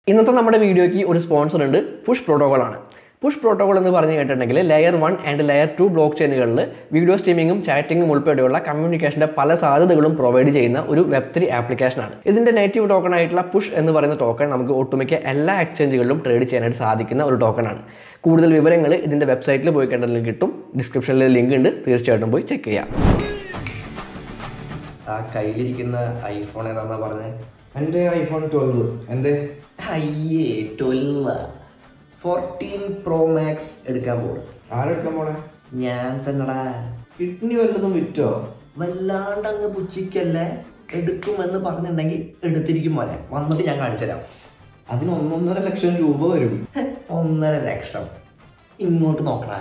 ഇന്നത്തെ നമ്മുടെ വീഡിയോയ്ക്ക് ഒരു സ്പോൺസർ ഉണ്ട് പുഷ് പ്രോട്ടോകോൾ ആണ് പുഷ് പ്രോട്ടോകോൾ എന്ന് പറഞ്ഞു കേട്ടിട്ടുണ്ടെങ്കിൽ layer one and layer two block ചെയിനുകളിൽ വീഡിയോ സ്ട്രീമിങ്ങും ചാറ്റിങ്ങും ഉൾപ്പെടെയുള്ള കമ്മ്യൂണിക്കേഷൻ്റെ പല സാധ്യതകളും പ്രൊവൈഡ് ചെയ്യുന്ന ഒരു വെബ് ത്രീ ആപ്ലിക്കേഷനാണ് ഇതിൻ്റെ നേറ്റീവ് ടോക്കൺ ആയിട്ടുള്ള പുഷ് എന്ന് പറയുന്ന ടോക്കൺ നമുക്ക് ഒട്ടുമിക്ക എല്ലാ എക്സ്ചേഞ്ചുകളിലും ട്രേഡ് ചെയ്യാനായിട്ട് സാധിക്കുന്ന ഒരു ടോക്കണാണ് കൂടുതൽ വിവരങ്ങൾ ഇതിൻ്റെ വെബ്സൈറ്റിൽ പോയി കണ്ടതിൽ കിട്ടും ഡിസ്ക്രിപ്ഷനിൽ ലിങ്ക് ഉണ്ട് തീർച്ചയായിട്ടും പോയി ചെക്ക് ചെയ്യാം ആ കയ്യിലിരിക്കുന്ന ഐഫോൺ ഏതാന്നാ പറഞ്ഞേ എൻ്റെ ഐഫോൺ ട്വൽവ് എൻ്റെ അയ്യേ ട്വൽവ് ഫോർട്ടീൻ പ്രോ മാക്സ് എടുക്കാൻ പോകും ആരെടുക്കാൻ പോണേ ഞാൻ തന്നെടാ കിഡ്നി വല്ലതും വിറ്റോ വല്ലാണ്ട് അങ്ങ് പുച്ചിക്കല്ലേ എടുക്കുമെന്ന് പറഞ്ഞിട്ടുണ്ടെങ്കിൽ എടുത്തിരിക്കും മോനെ വന്നിട്ട് ഞാൻ കാണിച്ചുതരാം അതിന് ഒന്നൊന്നര ലക്ഷം രൂപ വരും ഹെ, ഒന്നര ലക്ഷം ഇങ്ങോട്ട് നോക്കണ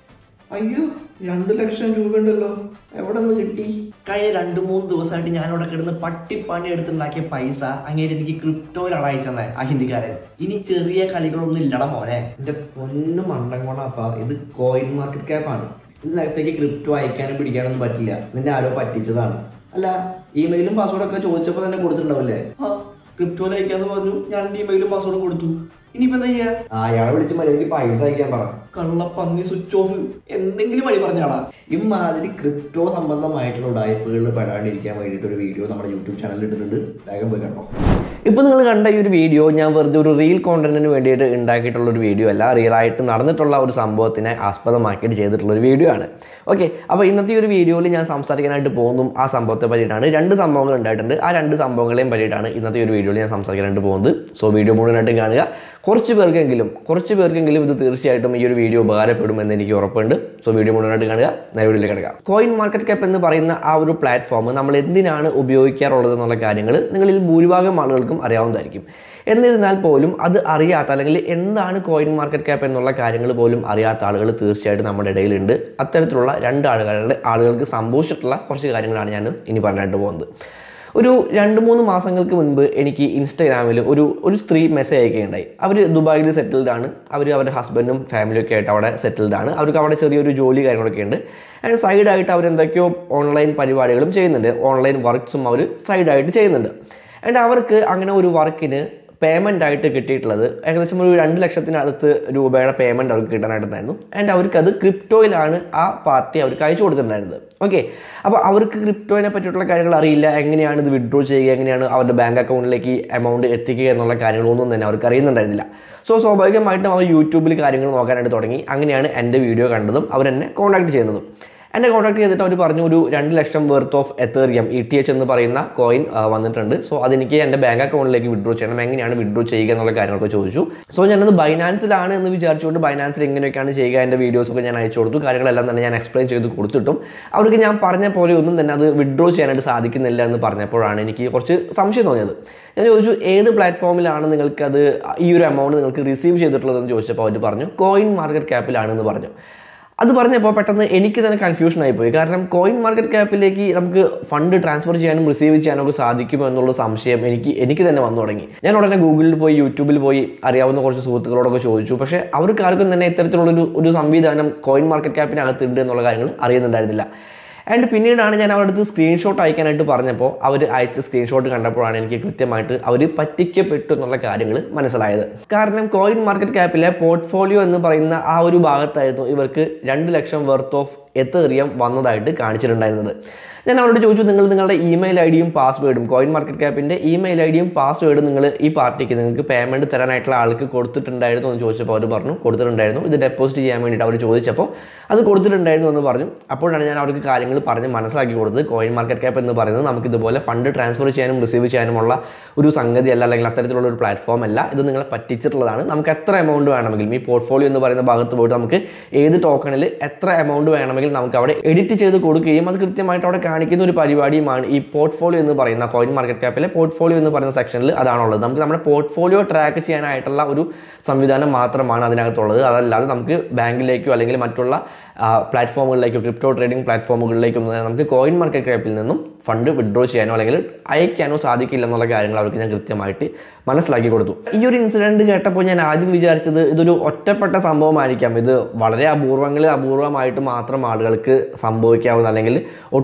അയ്യോ രണ്ട് ലക്ഷം രൂപ ഉണ്ടല്ലോ എവിടെ നിന്ന് കിട്ടി കഴിഞ്ഞ രണ്ട് മൂന്ന് ദിവസമായിട്ട് ഞാൻ ഇവിടെ കിടന്ന് പട്ടിപ്പണി എടുത്തുണ്ടാക്കിയ പൈസ അങ്ങേര് എനിക്ക് ക്രിപ്റ്റോയിലാണ് അയച്ചെന്നേ ആ ഹിന്ദിക്കാരൻ ഇനി ചെറിയ കളികളൊന്നും ഇല്ലടാ മോനെ എൻ്റെ പൊന്നു മണ്ടൻ കൊണാപ്പാ ഇത് കോയിൻ മാർക്കറ്റ് ക്യാപ്പ് ആണ് ഇതിനകത്തേക്ക് ക്രിപ്റ്റോ അയക്കാനും പിടിക്കാനൊന്നും പറ്റില്ല നിന്റെ ആരോ പറ്റിച്ചതാണ് അല്ല ഇമെയിലും പാസ്വേഡൊക്കെ ചോദിച്ചപ്പോൾ തന്നെ കൊടുത്തിട്ടുണ്ടാവില്ലേ ആ ക്രിപ്റ്റോയിൽ അയക്കാന്ന് പറഞ്ഞു ഞാൻ എൻ്റെ ഇമെയിലും പാസ്വേഡും കൊടുത്തു ഇനിയിപ്പോ എന്താ ചെയ്യാ ആ അയാളെ വിളിച്ച് മര്യാദയ്ക്ക് പൈസ അയക്കാൻ പറ കള്ള പന്നി സ്വിച്ച് ഓഫ് എന്തെങ്കിലും വഴി പറഞ്ഞാടാ ഇമാതിരി ക്രിപ്റ്റോ സംബന്ധമായിട്ടുള്ള ഉടായ്പകളിൽ പെടാണ്ടിരിക്കാൻ വേണ്ടിയിട്ട് ഒരു വീഡിയോ നമ്മുടെ യൂട്യൂബ് ചാനലിൽ ഇട്ടിട്ടുണ്ട് വേഗം പോയി കണ്ടോ ഇപ്പോൾ നിങ്ങൾ കണ്ട ഈ ഒരു വീഡിയോ ഞാൻ വെറുതെ ഒരു റീൽ കോണ്ടന്റിന് വേണ്ടിയിട്ട് ഉണ്ടാക്കിയിട്ടുള്ള ഒരു വീഡിയോ അല്ല റിയലായിട്ട് നടന്നിട്ടുള്ള ഒരു സംഭവത്തിനെ ആസ്പദമാക്കിയിട്ട് ചെയ്തിട്ടുള്ള ഒരു വീഡിയോ ആണ് ഓക്കെ അപ്പോൾ ഇന്നത്തെ ഈ ഒരു വീഡിയോയിൽ ഞാൻ സംസാരിക്കാനായിട്ട് പോകുന്നു ആ സംഭവത്തെ പറ്റിയിട്ടാണ് രണ്ട് സംഭവങ്ങൾ ഉണ്ടായിട്ടുണ്ട് ആ രണ്ട് സംഭവങ്ങളെയും പറ്റിയിട്ടാണ് ഇന്നത്തെ ഈ ഒരു വീഡിയോയിൽ ഞാൻ സംസാരിക്കാനായിട്ട് പോകുന്നത് സോ വീഡിയോ മുഴുവനായിട്ടും കാണുക കുറച്ച് പേർക്കെങ്കിലും കുറച്ച് പേർക്കെങ്കിലും ഇത് തീർച്ചയായിട്ടും ഈ ഒരു വീഡിയോ ഉപകാരപ്പെടും എന്ന് എനിക്ക് ഉറപ്പുണ്ട് സോ വീഡിയോ മുഴുവനായിട്ട് കാണുക നേരെ വീഡിയോയിലേക്ക് കിടക്കാം കോയിൻ മാർക്കറ്റ് ക്യാപ്പ് എന്ന് പറയുന്ന ആ ഒരു പ്ലാറ്റ്ഫോം നമ്മൾ എന്തിനാണ് ഉപയോഗിക്കാറുള്ളത് എന്നുള്ള കാര്യങ്ങൾ നിങ്ങളിൽ ഭൂരിഭാഗം ആളുകൾക്കും അറിയാവുന്നതായിരിക്കും എന്നിരുന്നാൽ പോലും അത് അറിയാത്ത അല്ലെങ്കിൽ എന്താണ് കോയിൻ മാർക്കറ്റ് ക്യാപ്പ് എന്നുള്ള കാര്യങ്ങൾ പോലും അറിയാത്ത ആളുകൾ തീർച്ചയായിട്ടും നമ്മുടെ ഇടയിലുണ്ട് അത്തരത്തിലുള്ള രണ്ട് ആളുകളുടെ ആളുകൾക്ക് സംഭവിച്ചിട്ടുള്ള കുറച്ച് കാര്യങ്ങളാണ് ഞാൻ ഇനി പറഞ്ഞിട്ട് പോകുന്നത് ഒരു രണ്ട് മൂന്ന് മാസങ്ങൾക്ക് മുൻപ് എനിക്ക് ഇൻസ്റ്റാഗ്രാമിൽ ഒരു ഒരു സ്ത്രീ മെസ്സേജ് അയക്കുകയുണ്ടായി അവർ ദുബായിൽ സെറ്റിൽഡ് ആണ് അവർ അവരുടെ ഹസ്ബൻഡും ഫാമിലിയും ഒക്കെ ആയിട്ട് അവിടെ സെറ്റിൽഡ് ആണ് അവർക്ക് അവിടെ ചെറിയൊരു ജോലി കാര്യങ്ങളൊക്കെ ഉണ്ട് ആൻഡ് സൈഡായിട്ട് അവർ എന്തൊക്കെയോ ഓൺലൈൻ പരിപാടികളും ചെയ്യുന്നുണ്ട് ഓൺലൈൻ വർക്ക്സും അവർ സൈഡായിട്ട് ചെയ്യുന്നുണ്ട് ആൻഡ് അവർക്ക് അങ്ങനെ ഒരു വർക്കിന് പേയ്മെൻ്റ് ആയിട്ട് കിട്ടിയിട്ടുള്ളത് ഏകദേശം ഒരു രണ്ട് ലക്ഷത്തിനടുത്ത് രൂപയുടെ പേയ്മെൻറ്റ് അവർക്ക് കിട്ടാനായിട്ടുണ്ടായിരുന്നു ആൻഡ് അവർക്കത് ക്രിപ്റ്റോയിലാണ് ആ പാർട്ടി അവർക്ക് അയച്ചു കൊടുത്തിട്ടുണ്ടായിരുന്നത് ഓക്കെ അപ്പോൾ അവർക്ക് ക്രിപ്റ്റോയിനെ പറ്റിയിട്ടുള്ള കാര്യങ്ങൾ അറിയില്ല എങ്ങനെയാണ് ഇത് വിഡ്രോ ചെയ്യുക എങ്ങനെയാണ് അവരുടെ ബാങ്ക് അക്കൗണ്ടിലേക്ക് എമൗണ്ട് എത്തിക്കുക എന്നുള്ള കാര്യങ്ങളൊന്നും തന്നെ അവർക്ക് അറിയുന്നുണ്ടായിരുന്നില്ല സോ സ്വാഭാവികമായിട്ടും അവർ യൂട്യൂബിൽ കാര്യങ്ങൾ നോക്കാനായിട്ട് തുടങ്ങി അങ്ങനെയാണ് എൻ്റെ വീഡിയോ കണ്ടതും അവരെന്നെ കോൺടാക്ട് ചെയ്യുന്നതും എന്നെ കോൺടാക്ട് ചെയ്തിട്ട് അവർ പറഞ്ഞു ഒരു രണ്ട് ലക്ഷം worth of Ethereum E T H എന്ന് പറയുന്ന കോയിൻ വന്നിട്ടുണ്ട് സോ അതെനിക്ക് എൻ്റെ ബാങ്ക് അക്കൗണ്ടിലേക്ക് വിഡ്രോ ചെയ്യണം എങ്ങനെയാണ് വിഡ്രോ ചെയ്യുക എന്നുള്ള കാര്യങ്ങളൊക്കെ ചോദിച്ചു സോ ഞാനത് ബൈനാൻസിലാണ് എന്ന് വിചാരിച്ചുകൊണ്ട് ബൈനാൻസിൽ എങ്ങനെയൊക്കെയാണ് ചെയ്യുക എൻ്റെ വീഡിയോസൊക്കെ ഞാൻ അയച്ചു കൊടുത്തു കാര്യങ്ങളെല്ലാം തന്നെ ഞാൻ എക്സ്പ്ലെയിൻ ചെയ്ത് കൊടുത്തിട്ടും അവർക്ക് ഞാൻ പറഞ്ഞ പോലെ ഒന്നും തന്നെ അത് വിഡ്രോ ചെയ്യാനായിട്ട് സാധിക്കുന്നില്ല എന്ന് പറഞ്ഞപ്പോഴാണ് എനിക്ക് കുറച്ച് സംശയം തോന്നിയത് ഞാൻ ചോദിച്ചു ഏത് പ്ലാറ്റ്ഫോമിലാണ് നിങ്ങൾക്കത് ഈ ഒരു എമൗണ്ട് നിങ്ങൾക്ക് റിസീവ് ചെയ്തിട്ടുള്ളതെന്ന് ചോദിച്ചപ്പോൾ അവർ പറഞ്ഞു കോയിൻ മാർക്കറ്റ് ക്യാപ്പിലാണെന്ന് പറഞ്ഞു അത് പറഞ്ഞപ്പോൾ പെട്ടെന്ന് എനിക്ക് തന്നെ കൺഫ്യൂഷൻ ആയിപ്പോയി കാരണം കോയിൻ മാർക്കറ്റ് ക്യാപ്പിലേക്ക് നമുക്ക് ഫണ്ട് ട്രാൻസ്ഫർ ചെയ്യാനും റിസീവ് ചെയ്യാനും ഒക്കെ സാധിക്കുമോ എന്നുള്ള സംശയം എനിക്ക് എനിക്ക് തന്നെ വന്നു തുടങ്ങി ഞാൻ ഉടനെ ഗൂഗിളിൽ പോയി യൂട്യൂബിൽ പോയി അറിയാവുന്ന കുറച്ച് സുഹൃത്തുക്കളോടൊക്കെ ചോദിച്ചു പക്ഷേ അവർക്ക് ആർക്കും തന്നെ ഇത്തരത്തിലുള്ളൊരു ഒരു സംവിധാനം കോയിൻ മാർക്കറ്റ് ക്യാപ്പിനകത്തുണ്ട് എന്നുള്ള കാര്യങ്ങൾ അറിയുന്നുണ്ടായിരുന്നില്ല ആൻഡ് പിന്നീടാണ് ഞാൻ അവരുടെ അടുത്ത് സ്ക്രീൻഷോട്ട് അയക്കാനായിട്ട് പറഞ്ഞപ്പോൾ അവർ അയച്ച സ്ക്രീൻഷോട്ട് കണ്ടപ്പോഴാണ് എനിക്ക് കൃത്യമായിട്ട് അവർ പറ്റിക്കപ്പെട്ടു എന്നുള്ള കാര്യങ്ങൾ മനസ്സിലായത് കാരണം കോയിൻ മാർക്കറ്റ് ക്യാപ്പിലെ പോർട്ട്ഫോളിയോ എന്ന് പറയുന്ന ആ ഒരു ഭാഗത്തായിരുന്നു ഇവർക്ക് രണ്ട് ലക്ഷം വെർത്ത് ഓഫ് എത്തേറിയം വന്നതായിട്ട് കാണിച്ചിട്ടുണ്ടായിരുന്നത് ഞാൻ അവരോട് ചോദിച്ചു നിങ്ങൾ നിങ്ങളുടെ ഇമെയിൽ ഐ ഡിയും പാസ്വേഡും കോയിൻ മാർക്കറ്റ് ക്യാപ്പിൻ്റെ ഇമെയിൽ ഐ ഡിയും പാസ്വേഡും നിങ്ങൾ ഈ പാർട്ടിക്ക് നിങ്ങൾക്ക് പേയ്മെൻറ്റ് തരാനായിട്ടുള്ള ആൾക്ക് കൊടുത്തിട്ടുണ്ടായിരുന്നു എന്ന് ചോദിച്ചപ്പോൾ അവർ പറഞ്ഞു കൊടുത്തിട്ടുണ്ടായിരുന്നു ഇത് ഡെപ്പോസിറ്റ് ചെയ്യാൻ വേണ്ടിയിട്ട് അവർ ചോദിച്ചപ്പോൾ അത് കൊടുത്തിട്ടുണ്ടായിരുന്നു എന്ന് പറഞ്ഞു അപ്പോഴാണ് ഞാൻ അവർക്ക് കാര്യങ്ങൾ പറഞ്ഞ് മനസ്സിലാക്കി കൊടുത്തത് കോയിൻ മാർക്കറ്റ് ക്യാപ്പ് എന്ന് പറയുന്നത് നമുക്ക് ഇതുപോലെ ഫണ്ട് ട്രാൻസ്ഫർ ചെയ്യാനും റിസീവ് ചെയ്യാനുമുള്ള ഒരു സംഗതിയല്ല അല്ലെങ്കിൽ അത്തരത്തിലുള്ള ഒരു പ്ലാറ്റ്ഫോം അല്ല ഇത് നിങ്ങളെ പറ്റിച്ചിട്ടുള്ളതാണ് നമുക്ക് എത്ര എമൗണ്ട് വേണമെങ്കിലും ഈ പോർട്ട്ഫോളിയോ എന്ന് പറയുന്ന ഭാഗത്ത് പോയിട്ട് നമുക്ക് ഏത് ടോക്കണിൽ എത്ര എമൗണ്ട് വേണമെങ്കിലും നമുക്ക് അവിടെ എഡിറ്റ് ചെയ്ത് കൊടുക്കുകയും അത് കൃത്യമായിട്ട് അവിടെ കാണിക്കുന്ന ഒരു പരിപാടിയുമാണ് ഈ പോർട്ട്ഫോളിയോ എന്ന് പറയുന്ന കോയിൻ മാർക്കറ്റ് ക്യാപ്പിലെ പോർട്ട്ഫോളിയോ എന്ന് പറയുന്ന സെക്ഷനിൽ അതാണുള്ളത് നമുക്ക് നമ്മുടെ പോർട്ട്ഫോളിയോ ട്രാക്ക് ചെയ്യാനായിട്ടുള്ള ഒരു സംവിധാനം മാത്രമാണ് അതിനകത്തുള്ളത് അതല്ലാതെ നമുക്ക് ബാങ്കിലേക്കോ അല്ലെങ്കിൽ മറ്റുള്ള പ്ലാറ്റ്ഫോമുകളിലേക്കോ ക്രിപ്റ്റോ ട്രേഡിംഗ് പ്ലാറ്റ്ഫോമുകളിലേക്കും ഒന്നും നമുക്ക് കോയിൻ മാർക്കറ്റ് ക്യാപ്പിൽ നിന്നും ഫണ്ട് വിഡ്രോ ചെയ്യാനോ അല്ലെങ്കിൽ അയക്കാനോ സാധിക്കില്ല എന്നുള്ള കാര്യങ്ങൾ അവർക്ക് ഞാൻ കൃത്യമായിട്ട് മനസ്സിലാക്കി കൊടുത്തു ഈ ഒരു ഇൻസിഡൻറ്റ് കേട്ടപ്പോൾ ഞാൻ ആദ്യം വിചാരിച്ചത് ഇതൊരു ഒറ്റപ്പെട്ട സംഭവമായിരിക്കാം ഇത് വളരെ അപൂർവങ്ങളിൽ അപൂർവമായിട്ട് മാത്രം ആളുകൾക്ക് സംഭവിക്കാവുന്ന അല്ലെങ്കിൽ ഒട്ടും ഇതിനെ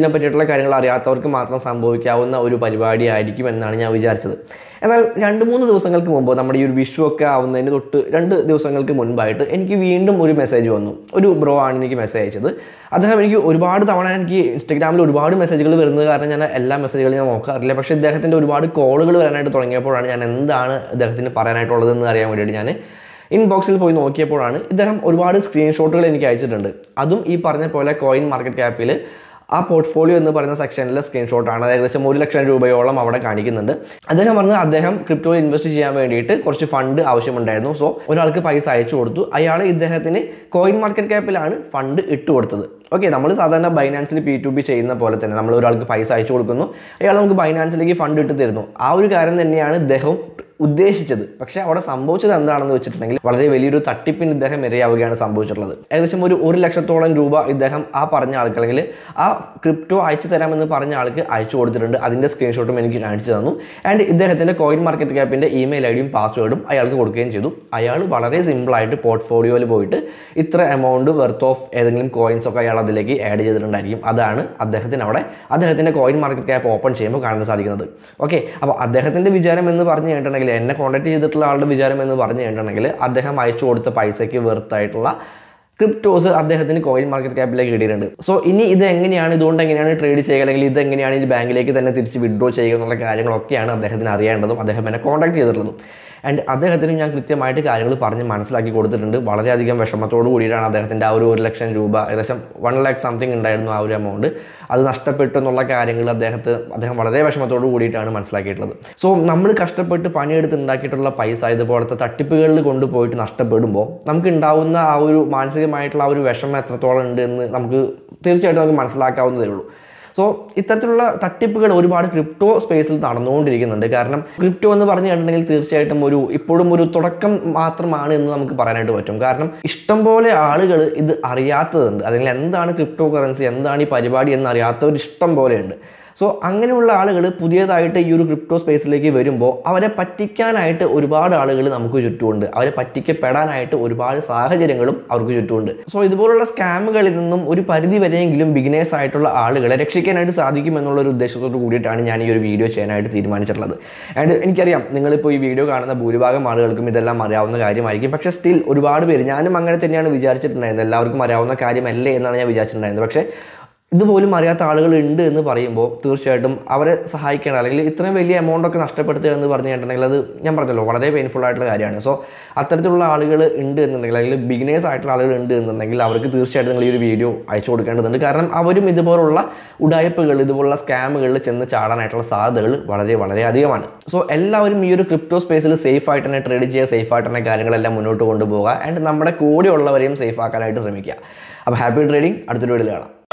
ഇതിനെ പറ്റിയിട്ടുള്ള കാര്യങ്ങൾ അറിയാത്തവർക്ക് മാത്രം സംഭവിക്കാവുന്ന ഒരു പരിപാടിയായിരിക്കും എന്നാണ് ഞാൻ വിചാരിച്ചത് എന്നാൽ രണ്ട് മൂന്ന് ദിവസങ്ങൾക്ക് മുമ്പ് നമ്മുടെ ഈ ഒരു വിഷു ഒക്കെ ആവുന്നതിന് തൊട്ട് രണ്ട് ദിവസങ്ങൾക്ക് മുൻപായിട്ട് എനിക്ക് വീണ്ടും ഒരു മെസ്സേജ് വന്നു ഒരു ബ്രോ ആണ് എനിക്ക് മെസ്സേജ് അയച്ചത് അദ്ദേഹം എനിക്ക് ഒരുപാട് തവണ എനിക്ക് ഇൻസ്റ്റഗ്രാമിൽ ഒരുപാട് മെസ്സേജുകൾ വരുന്നത് കാരണം ഞാൻ എല്ലാ മെസ്സേജുകളും ഞാൻ നോക്കാറില്ല പക്ഷേ ഇദ്ദേഹത്തിൻ്റെ ഒരുപാട് കോളുകൾ വരാനായിട്ട് തുടങ്ങിയപ്പോഴാണ് ഞാൻ എന്താണ് ഇദ്ദേഹത്തിന് പറയാനായിട്ടുള്ളതെന്ന് അറിയാൻ വേണ്ടിയിട്ട് ഞാൻ ഇൻബോക്സിൽ പോയി നോക്കിയപ്പോഴാണ് ഇദ്ദേഹം ഒരുപാട് സ്ക്രീൻഷോട്ടുകൾ എനിക്ക് അയച്ചിട്ടുണ്ട് അതും ഈ പറഞ്ഞ പോലെ കോയിൻ മാർക്കറ്റ് ക്യാപ്പിൽ ആ പോർട്ട്ഫോളിയോ എന്ന് പറയുന്ന സെക്ഷനിലെ സ്ക്രീൻഷോട്ടാണ് അത് ഏകദേശം ഒരു ലക്ഷം രൂപയോളം അവിടെ കാണിക്കുന്നുണ്ട് അദ്ദേഹം പറഞ്ഞത് അദ്ദേഹം ക്രിപ്റ്റോയിൽ ഇൻവെസ്റ്റ് ചെയ്യാൻ വേണ്ടിയിട്ട് കുറച്ച് ഫണ്ട് ആവശ്യമുണ്ടായിരുന്നു സോ ഒരാൾക്ക് പൈസ അയച്ചു കൊടുത്തു അയാൾ ഇദ്ദേഹത്തിന് കോയിൻ മാർക്കറ്റ് ക്യാപ്പിലാണ് ഫണ്ട് ഇട്ട് കൊടുത്തത് ഓക്കെ നമ്മൾ സാധാരണ ബൈനാൻസിൽ പി ടു ബി ചെയ്യുന്ന പോലെ തന്നെ നമ്മൾ ഒരാൾക്ക് പൈസ അയച്ചു കൊടുക്കുന്നു അയാൾ നമുക്ക് ബൈനാൻസിലേക്ക് ഫണ്ട് ഇട്ട് തരുന്നു ആ ഒരു കാര്യം തന്നെയാണ് ഇദ്ദേഹം ഉദ്ദേശിച്ചത് പക്ഷേ അവിടെ സംഭവിച്ചത് എന്താണെന്ന് വെച്ചിട്ടുണ്ടെങ്കിൽ വളരെ വലിയൊരു തട്ടിപ്പിന് ഇദ്ദേഹം ഇരയാവുകയാണ് സംഭവിച്ചിട്ടുള്ളത് ഏകദേശം ഒരു ഒരു ലക്ഷത്തോളം രൂപ ഇദ്ദേഹം ആ പറഞ്ഞ ആൾക്ക് അല്ലെങ്കിൽ ആ ക്രിപ്റ്റോ അയച്ചു തരാമെന്ന് പറഞ്ഞ ആൾക്ക് അയച്ചു കൊടുത്തിട്ടുണ്ട് അതിൻ്റെ സ്ക്രീൻഷോട്ടും എനിക്ക് കാണിച്ചു തന്നു ആൻഡ് ഇദ്ദേഹത്തിൻ്റെ കോയിൻ മാർക്കറ്റ് ക്യാപ്പിൻ്റെ ഇമെയിൽ ഐ ഡിയും പാസ്വേഡും അയാൾക്ക് കൊടുക്കുകയും ചെയ്തു അയാൾ വളരെ സിമ്പിളായിട്ട് പോർട്ട്ഫോളിയോയിൽ പോയിട്ട് ഇത്ര എമൗണ്ട് വെർത്ത് ഓഫ് ഏതെങ്കിലും കോയിൻസ് ഒക്കെ അയാൾ അതിലേക്ക് ആഡ് ചെയ്തിട്ടുണ്ടായിരിക്കും അതാണ് അദ്ദേഹത്തിന് അവിടെ അദ്ദേഹത്തിൻ്റെ കോയിൻ മാർക്കറ്റ് ക്യാപ്പ് ഓപ്പൺ ചെയ്യുമ്പോൾ കാണാൻ സാധിക്കുന്നത് ഓക്കെ അപ്പോൾ അദ്ദേഹത്തിൻ്റെ വിചാരം എന്ന് പറഞ്ഞു കഴിഞ്ഞിട്ടുണ്ടെങ്കിൽ എന്നെ കോൺടാക്ട് ചെയ്തിട്ടുള്ള ആളുടെ വിചാരം എന്ന് പറഞ്ഞു കഴിഞ്ഞിട്ടുണ്ടെങ്കിൽ അദ്ദേഹം അയച്ചു കൊടുത്ത പൈസയ്ക്ക് വെർത്തായിട്ടുള്ള ക്രിപ്റ്റോസ് അദ്ദേഹത്തിന് കോയിൻ മാർക്കറ്റ് ക്യാപ്പിലേക്ക് കിട്ടിയിട്ടുണ്ട് സോ ഇനി ഇത് എങ്ങനെയാണ് ഇതുകൊണ്ട് എങ്ങനെയാണ് ട്രേഡ് ചെയ്യുക അല്ലെങ്കിൽ ഇത് എങ്ങനെയാണ് ഇനി ബാങ്കിലേക്ക് തന്നെ തിരിച്ച് വിഡ്രോ ചെയ്യുക എന്നുള്ള കാര്യങ്ങളൊക്കെയാണ് അദ്ദേഹത്തിന് അറിയേണ്ടതും അദ്ദേഹം എന്നെ കോൺടാക്ട് ചെയ്തിട്ടുള്ളതും ആൻഡ് അദ്ദേഹത്തിന് ഞാൻ കൃത്യമായിട്ട് കാര്യങ്ങൾ പറഞ്ഞ് മനസ്സിലാക്കി കൊടുത്തിട്ടുണ്ട് വളരെയധികം വിഷമത്തോട് കൂടിയിട്ടാണ് അദ്ദേഹത്തിൻ്റെ ആ ഒരു ഒരു ലക്ഷം രൂപ ഏകദേശം വൺ ലാക്ക് സംതിങ് ഉണ്ടായിരുന്നു ആ ഒരു എമൗണ്ട് അത് നഷ്ടപ്പെട്ടു എന്നുള്ള കാര്യങ്ങൾ അദ്ദേഹത്തെ അദ്ദേഹം വളരെ വിഷമത്തോട് കൂടിയിട്ടാണ് മനസ്സിലാക്കിയിട്ടുള്ളത് സോ നമ്മൾ കഷ്ടപ്പെട്ട് പണിയെടുത്ത് ഉണ്ടാക്കിയിട്ടുള്ള പൈസ ഇതുപോലത്തെ തട്ടിപ്പുകളിൽ കൊണ്ടുപോയിട്ട് നഷ്ടപ്പെടുമ്പോൾ നമുക്ക് ഉണ്ടാവുന്ന ആ ഒരു മാനസികമായിട്ടുള്ള ആ ഒരു വിഷമം എത്രത്തോളം ഉണ്ട് എന്ന് നമുക്ക് തീർച്ചയായിട്ടും നമുക്ക് മനസ്സിലാക്കാവുന്നതേ ഉള്ളൂ സോ ഇത്തരത്തിലുള്ള തട്ടിപ്പുകൾ ഒരുപാട് ക്രിപ്റ്റോ സ്പേസിൽ നടന്നുകൊണ്ടിരിക്കുന്നുണ്ട് കാരണം ക്രിപ്റ്റോ എന്ന് പറഞ്ഞു കഴിഞ്ഞിട്ടുണ്ടെങ്കിൽ തീർച്ചയായിട്ടും ഒരു ഇപ്പോഴും ഒരു തുടക്കം മാത്രമാണ് എന്ന് നമുക്ക് പറയാനായിട്ട് പറ്റും കാരണം ഇഷ്ടംപോലെ ആളുകൾ ഇത് അറിയാത്തതുണ്ട് അല്ലെങ്കിൽ എന്താണ് ക്രിപ്റ്റോ കറൻസി എന്താണ് ഈ പരിപാടി എന്ന് അറിയാത്തവർ ഇഷ്ടം പോലെയുണ്ട് സോ അങ്ങനെയുള്ള ആളുകൾ പുതിയതായിട്ട് ഈ ഒരു ക്രിപ്റ്റോ സ്പേസിലേക്ക് വരുമ്പോൾ അവരെ പറ്റിക്കാനായിട്ട് ഒരുപാട് ആളുകൾ നമുക്ക് ചുറ്റുമുണ്ട് അവരെ പറ്റിക്കപ്പെടാനായിട്ട് ഒരുപാട് സാഹചര്യങ്ങളും അവർക്ക് ചുറ്റുമുണ്ട് സോ ഇതുപോലുള്ള സ്കാമുകളിൽ നിന്നും ഒരു പരിധി വരെയെങ്കിലും ബിഗിനേഴ്സ് ആയിട്ടുള്ള ആളുകളെ രക്ഷിക്കാനായിട്ട് സാധിക്കും എന്നുള്ള ഒരു ഉദ്ദേശത്തോട് കൂടിയിട്ടാണ് ഞാൻ ഈ ഒരു വീഡിയോ ചെയ്യാനായിട്ട് തീരുമാനിച്ചിട്ടുള്ളത് ആൻഡ് എനിക്കറിയാം നിങ്ങളിപ്പോൾ ഈ വീഡിയോ കാണുന്ന ഭൂരിഭാഗം ആളുകൾക്കും ഇതെല്ലാം അറിയാവുന്ന കാര്യമായിരിക്കും പക്ഷേ സ്റ്റിൽ ഒരുപാട് പേര് ഞാനും അങ്ങനെ തന്നെയാണ് വിചാരിച്ചിട്ടുണ്ടായിരുന്നത് എല്ലാവർക്കും അറിയാവുന്ന കാര്യമല്ലേ എന്നാണ് ഞാൻ വിചാരിച്ചിട്ടുണ്ടായിരുന്നത് പക്ഷേ ഇതുപോലും അറിയാത്ത ആളുകൾ ഉണ്ട് എന്ന് പറയുമ്പോൾ തീർച്ചയായിട്ടും അവരെ സഹായിക്കണം അല്ലെങ്കിൽ ഇത്രയും വലിയ എമൗണ്ട് ഒക്കെ നഷ്ടപ്പെടുത്തുക എന്ന് പറഞ്ഞു കഴിഞ്ഞിട്ടുണ്ടെങ്കിൽ അത് ഞാൻ പറഞ്ഞല്ലോ വളരെ പെയിൻഫുൾ ആയിട്ടുള്ള കാര്യമാണ് സോ അത്തരത്തിലുള്ള ആളുകൾ ഉണ്ട് എന്നുണ്ടെങ്കിൽ അല്ലെങ്കിൽ ബിഗിനേഴ്സ് ആയിട്ടുള്ള ആളുകൾ ഉണ്ട് എന്നുണ്ടെങ്കിൽ അവർക്ക് തീർച്ചയായിട്ടും നിങ്ങൾ ഈ ഒരു വീഡിയോ അയച്ചു കൊടുക്കേണ്ടതുണ്ട് കാരണം അവരും ഇതുപോലുള്ള ഉടായ്പകൾ ഇതുപോലുള്ള സ്കാമുകളിൽ ചെന്ന് ചാടാനായിട്ടുള്ള സാധ്യതകൾ വളരെ വളരെ അധികമാണ് സോ എല്ലാവരും ഈ ഒരു ക്രിപ്റ്റോ സ്പേസിൽ സേഫ് ആയിട്ട് തന്നെ ട്രേഡ് ചെയ്യുക സേഫ് ആയിട്ട് തന്നെ കാര്യങ്ങളെല്ലാം മുന്നോട്ട് കൊണ്ടുപോകുക ആൻഡ് നമ്മുടെ കൂടെയുള്ളവരെയും സേഫ് ആക്കാനായിട്ട് ശ്രമിക്കുക അപ്പോൾ ഹാപ്പി ട്രേഡിംഗ് അടുത്തൊരു വീഡിയോയിൽ കാണാം